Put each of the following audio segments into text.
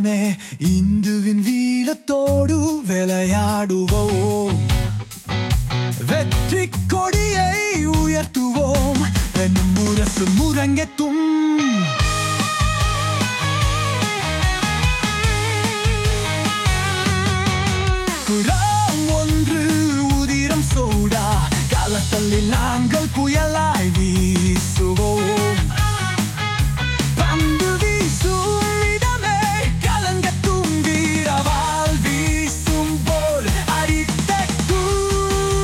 நாமே இந்துவின் வீரத்தோடு விளையாடுவோம் வெற்றி கொடியை உயர்த்துவோம் என்னும் முரசு முரங்கெத்தும் குராம் ஒன்று உதிரம் சோடா காலத்தல்லில் நாங்கள் புயலாய் வீசுவோம் பந்து வீசும் இடமே கலங்கட்டும் வீரவால் வீசும் போல் அடித்தட்டும்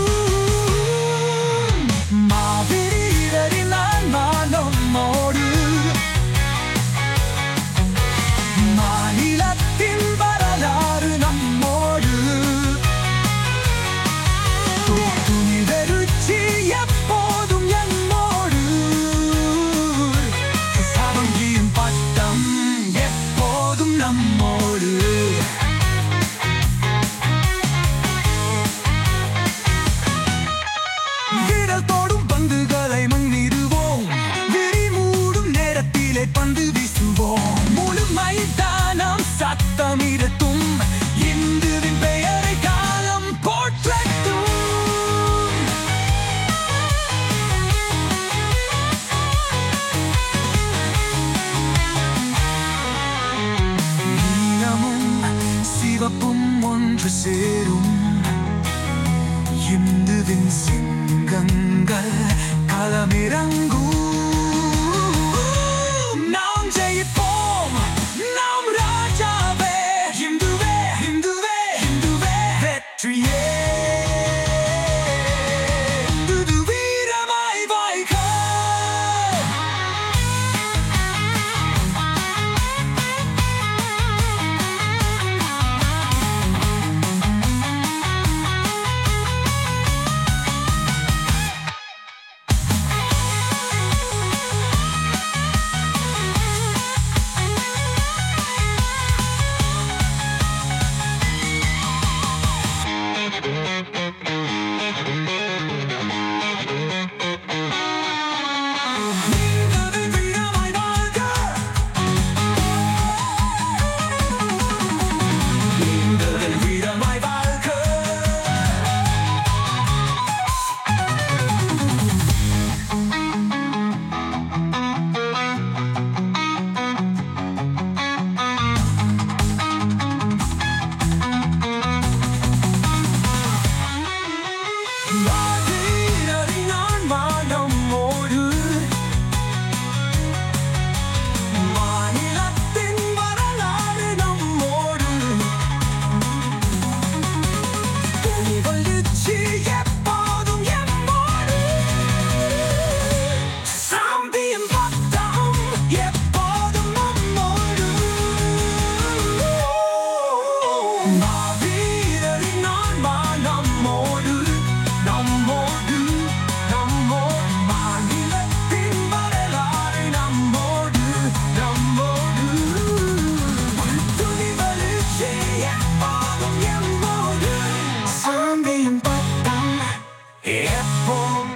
மாவீரரின் ஆன்மா நம்மோடு மாநிலத்தின் வரலாறு நம்மோடு துணிவெருச்சி எப்போதும் என்னோடு சாவங்கியின் பட்டம் எப்போதும் நம்மோடு விரல் தோடும் பந்துகளை மண்ணிடுவோம் விரி மூடும் நேரத்திலே பந்து வீசுவோம் முழு மைதானம் சத்தமிடட்டும் இந்துவின் பெயரை காலம் போற்றட்டும் நீலமும் சிவப்பும் ஒன்று சேரும் இந்துவின் சிங்கங்கள் களமிறங்கும்